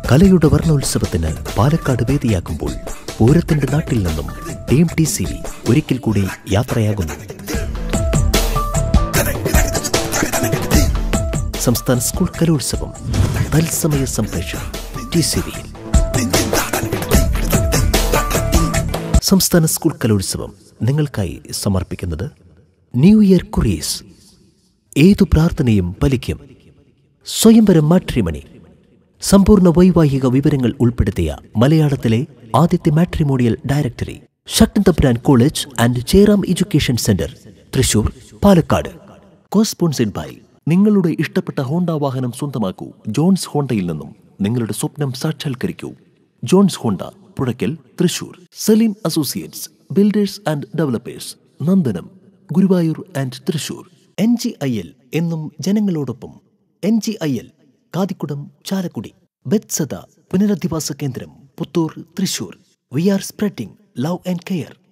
കലയുടെ വർണ്ണോത്സവത്തിന് പാലക്കാട് വേദിയാകുമ്പോൾ പൂരത്തിന്റെ നാട്ടിൽ നിന്നും ടീം ടി സി വി ഒരിക്കൽ കൂടി യാത്രയാകുന്നു സംസ്ഥാന സ്കൂൾ കലോത്സവം തത്സമയ സംപ്രേഷണം ടി സി വിയിൽ സംസ്ഥാന സ്കൂൾ കലോത്സവം നിങ്ങൾക്കായി സമർപ്പിക്കുന്നത് ന്യൂ ഇയർ കുറീസ് ഏതു പ്രാർത്ഥനയും ഫലിക്കും സ്വയംവരം മാട്രിമണി സമ്പൂർണ്ണ വൈവാഹിക വിവരങ്ങൾ ഉൾപ്പെടുത്തിയ മലയാളത്തിലെ ആദ്യത്തെ മാട്രിമോണിയൽ ഡയറക്ടറി ഷട്ടൻ തബ്രാൻ college and Jayaram education centre Thrissur Palakkad cosponsored by നിങ്ങളുടെ ഇഷ്ടപ്പെട്ട ഹോണ്ട വാഹനം സ്വന്തമാക്കൂ ജോൺസ് ഹോണ്ടയിൽ നിന്നും നിങ്ങളുടെ സ്വപ്നം സാക്ഷാത്കരിക്കൂ Johns Honda Puzhakkal Thrissur Saleem associates builders and developers Nandanam Guruvayur and Thrissur N G I L എന്നും ജനങ്ങളോടൊപ്പം N G I L Kathikudam Chalakudy Bethesda പുനരധിവാസ കേന്ദ്രം Puthur Thrissur we are spreading love and care